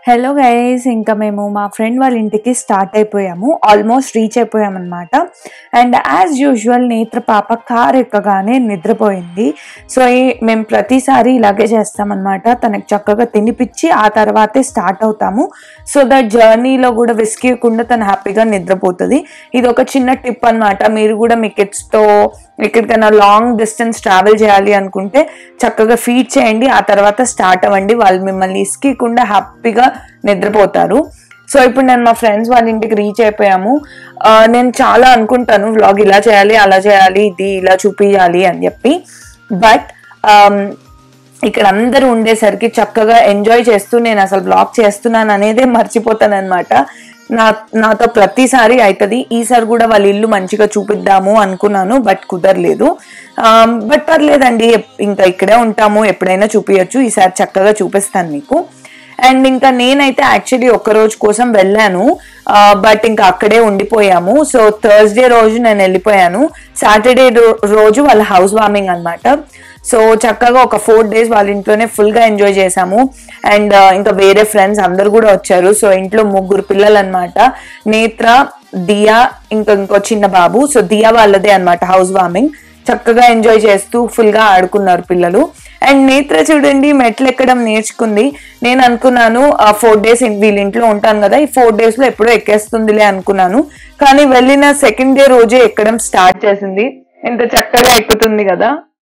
Hello guys ఇంకా మేము మా ఫ్రెండ్ వాళ్ళ ఇంటికి స్టార్ట్ అయిపోయాము ఆల్మోస్ట్ రీచ్ అయిపోయాం అనమాట అండ్ యాజ్ యూజువల్ నేత్ర పాప కార్ ఎక్కగానే నిద్రపోయింది సో ఈ- మేము ప్రతిసారి ఇలాగే చేస్తామన్నమాట తనకు చక్కగా తినిపించి ఆ తర్వాతే స్టార్ట్ అవుతాము సో దట్ జర్నీలో కూడా విసికియకుండా తను హ్యాపీగా నిద్రపోతుంది ఇది ఒక చిన్న టిప్ అన్నమాట మీరు కూడా మీ కిడ్స్తో ఎక్కడికైనా లాంగ్ డిస్టెన్స్ ట్రావెల్ చేయాలి అనుకుంటే చక్కగా ఫీడ్ చేయండి ఆ తర్వాత స్టార్ట్ అవ్వండి వాళ్ళు మిమ్మల్ని ఇసుకకుండా హ్యాపీగా నిద్రపోతారు సో ఇప్పుడు నేను మా ఫ్రెండ్స్ వాళ్ళ ఇంటికి రీచ్ అయిపోయాము ఆ, నేను చాలా అనుకుంటాను వ్లాగ్ ఇలా చేయాలి అలా చేయాలి ఇది ఇలా చూపించాలి అని చెప్పి బట్ ఇక్కడ అందరూ ఉండేసరికి చక్కగా ఎంజాయ్ చేస్తూ నేను అసలు బ్లాగ్ చేస్తున్నాను అనేదే మర్చిపోతాను అనమాట నా నాతో ప్రతిసారి అవుతుంది ఈసారి కూడా వాళ్ళ ఇల్లు మంచిగా చూపిద్దాము అనుకున్నాను బట్ కుదరలేదు బట్ పర్లేదండి ఎప్- ఇంకా ఇక్కడే ఉంటాము ఎప్పుడైనా చూపించచ్చు ఈసారి చక్కగా చూపిస్తాను మీకు అండ్ ఇంకా నేనైతే యాక్చువల్లీ ఒక రోజు కోసం వెళ్ళాను బట్ ఇంకా అక్కడే ఉండిపోయాము సో థర్స్డే రోజు నేను వెళ్ళిపోయాను సాటర్డే రోజు వాళ్ళ హౌస్ వార్మింగ్ అన్నమాట సో చక్కగా ఒక ఫోర్ డేస్ వాళ్ళ ఇంట్లోనే ఫుల్ గా ఎంజాయ్ చేసాము అండ్ ఇంకా వేరే ఫ్రెండ్స్ అందరు కూడా వచ్చారు సో ఇంట్లో ముగ్గురు పిల్లలు అనమాట నేత్ర దియా ఇంకా ఇంకో చిన్న బాబు సో దియా వాళ్ళదే అన్నమాట హౌస్ వార్మింగ్ చక్కగా ఎంజాయ్ చేస్తూ ఫుల్ గా ఆడుకున్నారు పిల్లలు అండ్ నేత్ర చూడండి మెట్లు ఎక్కడం నేర్చుకుంది నేను అనుకున్నాను ఆ ఫోర్ డేస్ వీళ్ళ ఇంట్లో ఉంటాను కదా ఈ ఫోర్ డేస్ లో ఎప్పుడో ఎక్కేస్తుందిలే అనుకున్నాను కానీ వెళ్ళిన సెకండ్ డే రోజే ఎక్కడం స్టార్ట్ చేసింది ఎంత చక్కగా ఎక్కుతుంది కదా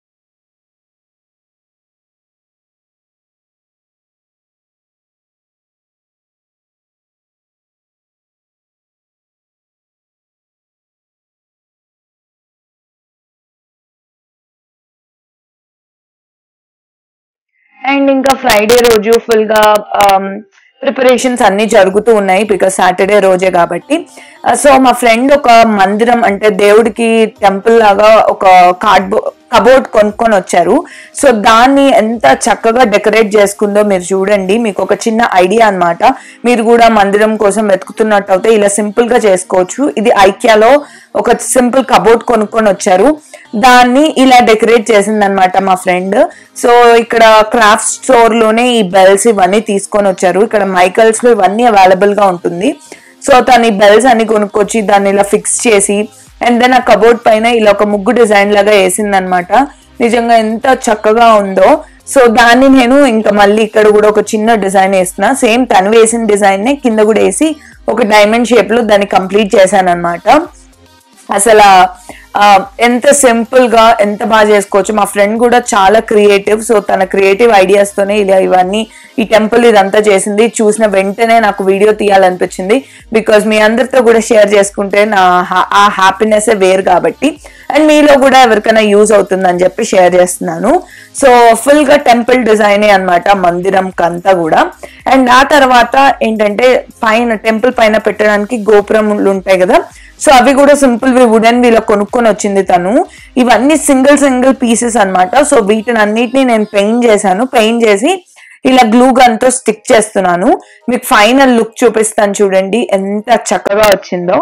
అండ్ ఇంకా ఫ్రైడే రోజు ఫుల్ గా ప్రిపరేషన్స్ అన్ని జరుగుతూ ఉన్నాయి బికాస్ సాటర్డే రోజే కాబట్టి సో మా ఫ్రెండ్ ఒక మందిరం అంటే దేవుడికి టెంపుల్ లాగా ఒక కార్డ్బో కబోర్డ్ కొనుక్కొని వచ్చారు సో దాన్ని ఎంత చక్కగా డెకరేట్ చేసుకుందో మీరు చూడండి మీకు ఒక చిన్న ఐడియా అన్నమాట మీరు కూడా మందిరం కోసం వెతుకుతున్నట్టు అయితే ఇలా సింపుల్ గా చేసుకోవచ్చు ఇది ఐక్యాలో ఒక సింపుల్ కబోర్డ్ కొనుక్కొని వచ్చారు దాన్ని ఇలా డెకరేట్ చేసిందనమాట మా ఫ్రెండ్ సో ఇక్కడ క్రాఫ్ట్ స్టోర్ లోనే ఈ బెల్స్ ఇవన్నీ తీసుకొని వచ్చారు ఇక్కడ మైకల్స్ లో ఇవన్నీ అవైలబుల్ గా ఉంటుంది సో తను ఈ బెల్స్ అన్ని కొనుక్కొచ్చి దాన్ని ఇలా ఫిక్స్ చేసి అండ్ దెన్ ఆ కబోర్డ్ పైన ఇలా ఒక ముగ్గు డిజైన్ లాగా వేసిందనమాట నిజంగా ఎంత చక్కగా ఉందో సో దాన్ని నేను ఇంకా మళ్ళీ ఇక్కడ కూడా ఒక చిన్న డిజైన్ వేస్తున్నా సేమ్ తను వేసిన డిజైన్ నే కింద కూడా వేసి ఒక డైమండ్ షేప్ లో దాన్ని కంప్లీట్ చేశాను అనమాట అసలు ఆ, ఎంత సింపుల్ గా ఎంత బాగా చేసుకోవచ్చు మా ఫ్రెండ్ కూడా చాలా క్రియేటివ్ సో తన క్రియేటివ్ ఐడియాస్ తోనే ఇలా ఇవన్నీ ఈ టెంపుల్ ఇదంతా చేసింది చూసిన వెంటనే నాకు వీడియో తీయాలనిపించింది బికాజ్ మీ అందరితో కూడా షేర్ చేసుకుంటే నా హా- ఆ హ్యాపీనెస్ వేరు కాబట్టి అండ్ మీలో కూడా ఎవరికైనా యూజ్ అవుతుందని చెప్పి షేర్ చేస్తున్నాను సో ఫుల్ గా టెంపుల్ డిజైనే అన్నమాట మందిరం కంతా కూడా అండ్ ఆ తర్వాత ఏంటంటే పైన టెంపుల్ పైన పెట్టడానికి గోపురములు ఉంటాయి కదా సో అవి కూడా సింపుల్ వి వుడెన్ వీళ్ళ కొనుక్కొని వచ్చింది తను ఇవన్నీ సింగిల్ సింగిల్ పీసెస్ అన్నమాట సో వీటిని అన్నిటిని నేను పెయింట్ చేశాను పెయింట్ చేసి ఇలా గ్లూ గన్ తో స్టిక్ చేస్తున్నాను మీకు ఫైనల్ లుక్ చూపిస్తాను చూడండి ఎంత చక్కగా వచ్చిందో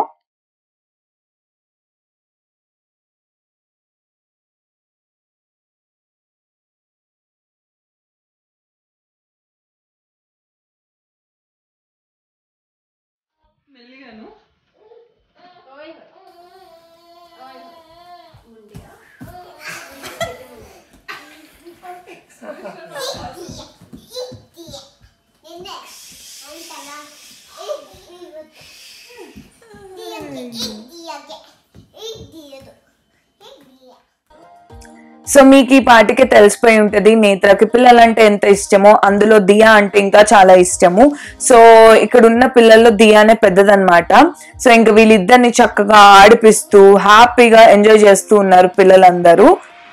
సో మీకు ఈ పాటికి తెలిసిపోయి ఉంటది నేత్రకి పిల్లలంటే ఎంత ఇష్టమో అందులో దియా అంటే ఇంకా చాలా ఇష్టము సో ఇక్కడ ఉన్న పిల్లల్లో దియానే పెద్దదన్నమాట సో ఇంకా వీళ్ళిద్దరిని చక్కగా ఆడిపిస్తూ హ్యాపీగా ఎంజాయ్ చేస్తూ ఉన్నారు పిల్లలందరూ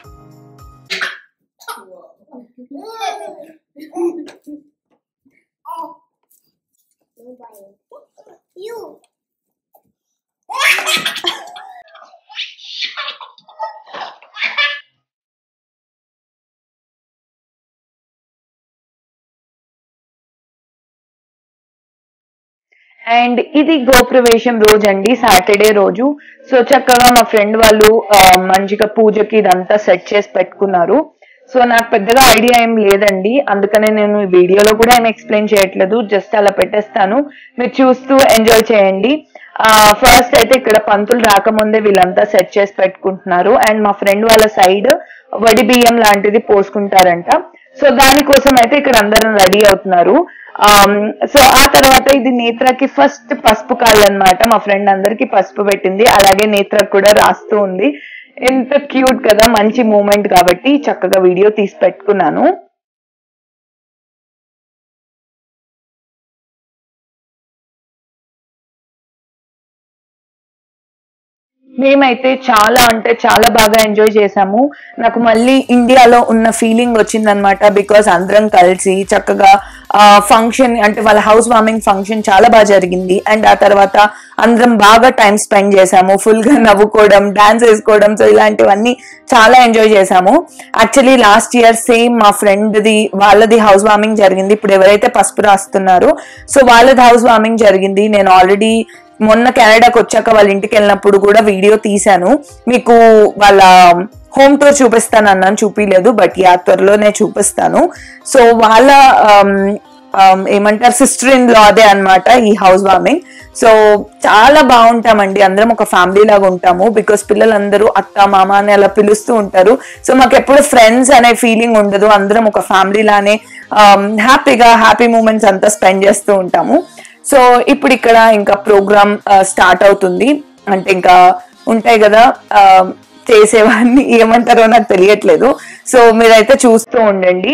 You. అండ్ ఇది గోప్రవేశం రోజు అండి సాటర్డే రోజు సో చక్కగా మా ఫ్రెండ్ వాళ్ళు ఆ, మంచిగా పూజకి ఇదంతా సెట్ చేసి పెట్టుకున్నారు సో నాకు పెద్దగా ఐడియా ఏం లేదండి అందుకనే నేను ఈ వీడియోలో కూడా ఏం ఎక్స్ప్లెయిన్ చేయట్లేదు జస్ట్ అలా పెట్టేస్తాను మీరు చూస్తూ ఎంజాయ్ చేయండి ఫస్ట్ అయితే ఇక్కడ పంతులు రాకముందే వీళ్ళంతా సెట్ చేసి పెట్టుకుంటున్నారు అండ్ మా ఫ్రెండ్ వాళ్ళ సైడ్ వడి బియ్యం లాంటిది పోసుకుంటారంట సో దానికోసం అయితే ఇక్కడ అందరం రెడీ అవుతున్నారు సో ఆ తర్వాత ఇది నేత్రకి ఫస్ట్ పసుపు కాళ్ళు అనమాట మా ఫ్రెండ్ అందరికి పసుపు పెట్టింది అలాగే నేత్రకు కూడా రాస్తూ ఉంది ఎంత క్యూట్ కదా మంచి మూమెంట్ కాబట్టి చక్కగా వీడియో తీసి పెట్టుకున్నాను మేమైతే చాలా అంటే చాలా బాగా ఎంజాయ్ చేసాము నాకు మళ్ళీ ఇండియాలో ఉన్న ఫీలింగ్ వచ్చిందనమాట బికాస్ అందరం కలిసి చక్కగా ఫంక్షన్ అంటే వాళ్ళ హౌస్ వార్మింగ్ ఫంక్షన్ చాలా బాగా జరిగింది అండ్ ఆ తర్వాత అందరం బాగా టైం స్పెండ్ చేసాము ఫుల్ గా నవ్వుకోవడం డాన్స్ వేసుకోవడం సో ఇలాంటివన్నీ చాలా ఎంజాయ్ చేసాము యాక్చువల్లీ లాస్ట్ ఇయర్ సేమ్ మా ఫ్రెండ్ది వాళ్ళది హౌస్ వార్మింగ్ జరిగింది ఇప్పుడు ఎవరైతే పసుపు రాస్తున్నారో సో వాళ్ళది హౌస్ వార్మింగ్ జరిగింది నేను ఆల్రెడీ మొన్న కెనడాకి వచ్చాక వాళ్ళ ఇంటికి వెళ్ళినప్పుడు కూడా వీడియో తీశాను మీకు వాళ్ళ హోమ్ టూర్ చూపిస్తాను అన్నాను చూపించలేదు బట్ యా త్వరలోనే చూపిస్తాను సో వాళ్ళ ఆమ్, ఆమ్, ఏమంటారు సిస్టర్ ఇన్ లా అదే అనమాట ఈ హౌస్ వార్మింగ్ సో చాలా బాగుంటామండి అందరం ఒక ఫ్యామిలీ లాగా ఉంటాము బికాస్ పిల్లలందరూ అత్త మామ అని అలా పిలుస్తూ ఉంటారు సో మాకు ఎప్పుడు ఫ్రెండ్స్ అనే ఫీలింగ్ ఉండదు అందరం ఒక ఫ్యామిలీ లానే హ్యాపీగా హ్యాపీ మూమెంట్స్ అంతా స్పెండ్ చేస్తూ ఉంటాము సో ఇప్పుడు ఇక్కడ ఇంకా ప్రోగ్రామ్ స్టార్ట్ అవుతుంది అంటే ఇంకా ఉంటాయి కదా ఆ, చేసేవాడిని ఏమంటారో నాకు తెలియట్లేదు సో మీరైతే చూస్తూ ఉండండి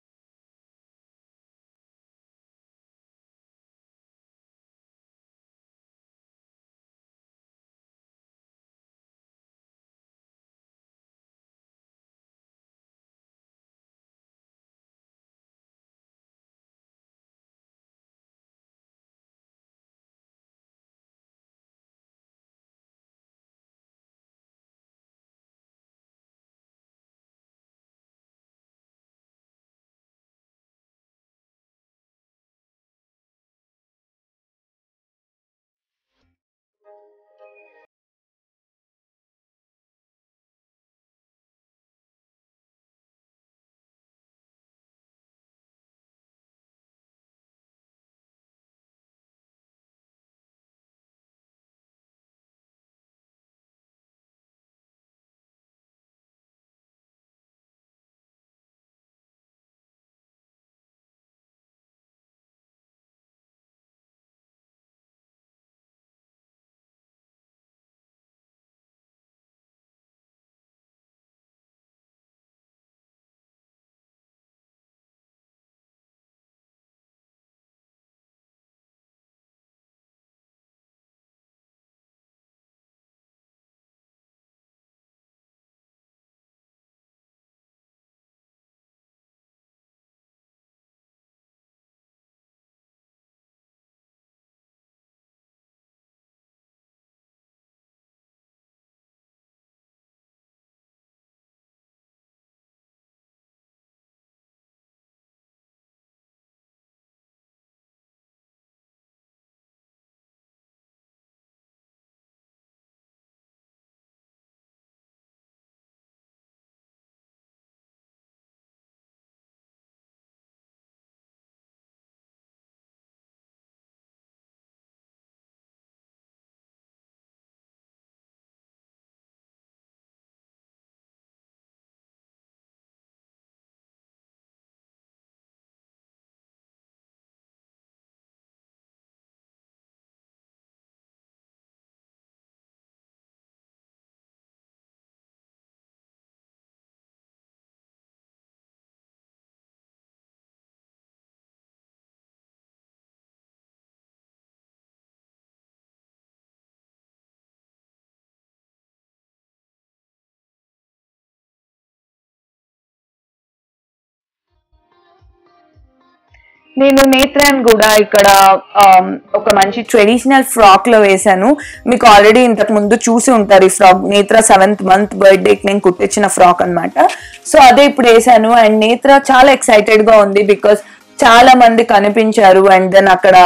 నేను నేత్రాన్ కూడా ఇక్కడ ఆమ్, ఒక మంచి ట్రెడిషనల్ ఫ్రాక్ లో వేశాను మీకు ఆల్రెడీ ఇంతకు ముందు చూసి ఉంటారు ఈ ఫ్రాక్ నేత్ర సెవెంత్ మంత్ బర్త్డేకి నేను కుట్టించిన ఫ్రాక్ అన్నమాట సో అదే ఇప్పుడు వేసాను అండ్ నేత్ర చాలా ఎక్సైటెడ్ గా ఉంది బికాస్ చాలా మంది కనిపించారు అండ్ దెన్ అక్కడ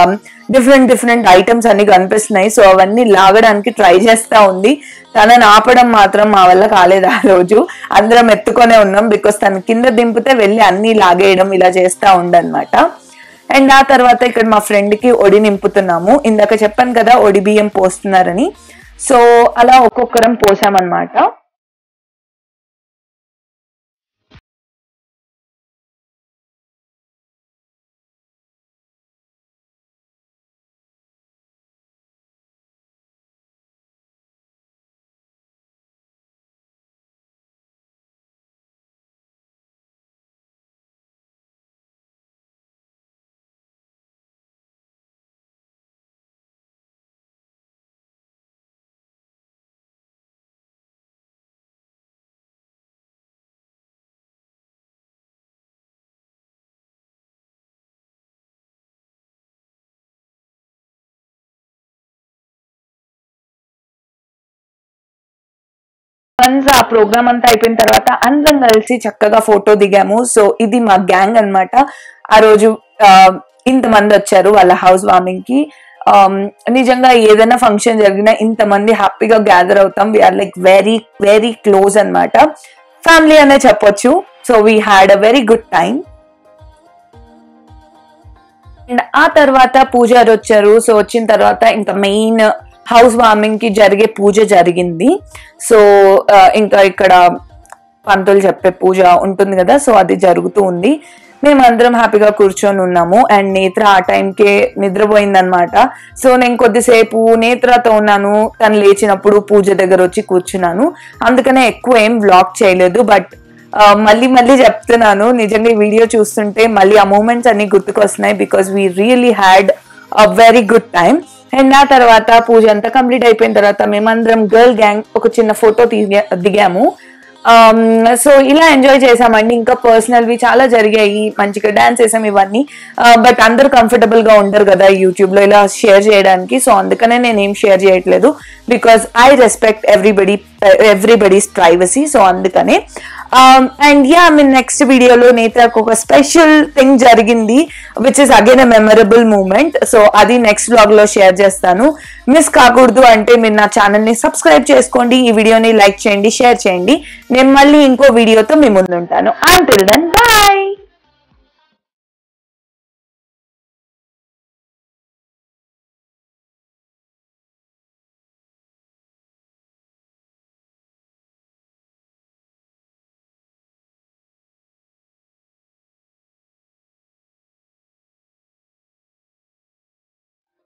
డిఫరెంట్ డిఫరెంట్ ఐటమ్స్ అన్ని కనిపిస్తున్నాయి సో అవన్నీ లాగడానికి ట్రై చేస్తా ఉంది తనని ఆపడం మాత్రం మా వల్ల కాలేదు ఆ రోజు అందరం ఎత్తుకొనే ఉన్నాం బికాస్ తన కింద దింపితే వెళ్ళి అన్ని లాగేయడం ఇలా చేస్తా ఉండనమాట అండ్ ఆ తర్వాత ఇక్కడ మా ఫ్రెండ్ కి ఒడి నింపుతున్నాము ఇందాక చెప్పాను కదా ఒడి బియ్యం పోస్తున్నారని సో అలా ఒక్కొక్కరం పోసామన్నమాట వన్స్ ఆ ప్రోగ్రామ్ అంతా అయిపోయిన తర్వాత అందరం కలిసి చక్కగా ఫోటో దిగాము సో ఇది మా గ్యాంగ్ అన్నమాట ఆ రోజు ఆ, ఇంతమంది వచ్చారు వాళ్ళ హౌస్ వార్మింగ్ కి ఆమ్, నిజంగా ఏదైనా ఫంక్షన్ జరిగినా ఇంతమంది హ్యాపీగా గ్యాదర్ అవుతాం we're like very very close అన్నమాట ఫ్యామిలీ అనే చెప్పొచ్చు so we had a very good time and ఆ తర్వాత పూజారి వచ్చారు సో వచ్చిన తర్వాత ఇంకా మెయిన్ హౌస్ వార్మింగ్ కి జరిగే పూజ జరిగింది సో ఆ, ఇంకా ఇక్కడ పంతులు చెప్పే పూజ ఉంటుంది కదా సో అది జరుగుతూ ఉంది మేము అందరం హ్యాపీగా కూర్చొని ఉన్నాము అండ్ నేత్ర ఆ టైంకే నిద్రపోయిందనమాట సో నేను కొద్దిసేపు నేత్రతో ఉన్నాను తను లేచినప్పుడు పూజ దగ్గర వచ్చి కూర్చున్నాను అందుకనే ఎక్కువ ఏం బ్లాక్ చేయలేదు బట్ ఆ, మళ్ళీ మళ్ళీ చెప్తున్నాను నిజంగా ఈ వీడియో చూస్తుంటే మళ్ళీ ఆ మూమెంట్స్ అన్ని గుర్తుకొస్తున్నాయి because we really had a very good time and ఆ తర్వాత పూజ అంతా కంప్లీట్ అయిపోయిన తర్వాత మేమందరం గర్ల్ గ్యాంగ్ ఒక చిన్న ఫోటో దిగా దిగాము సో ఇలా ఎంజాయ్ చేసామండి ఇంకా పర్సనల్ వి చాలా జరిగాయి మంచిగా డాన్స్ చేసాం ఇవన్నీ బట్ అందరూ కంఫర్టబుల్ గా ఉండరు కదా యూట్యూబ్ లో ఇలా షేర్ చేయడానికి సో అందుకనే నేను ఏం షేర్ చేయట్లేదు because I respect everybody everybody's privacy so అందుకనే అండ్ యా మీన్ నెక్స్ట్ వీడియోలో నేత్రకు ఒక స్పెషల్ థింగ్ జరిగింది which is again a memorable moment so అది నెక్స్ట్ బ్లాగ్ లో షేర్ చేస్తాను మిస్ కాకూడదు అంటే మీరు నా ఛానల్ ని సబ్స్క్రైబ్ చేసుకోండి ఈ వీడియోని లైక్ చేయండి షేర్ చేయండి నేను మళ్ళీ ఇంకో వీడియోతో మీ ముందు ఉంటాను అంటిల్ దెన్ బాయ్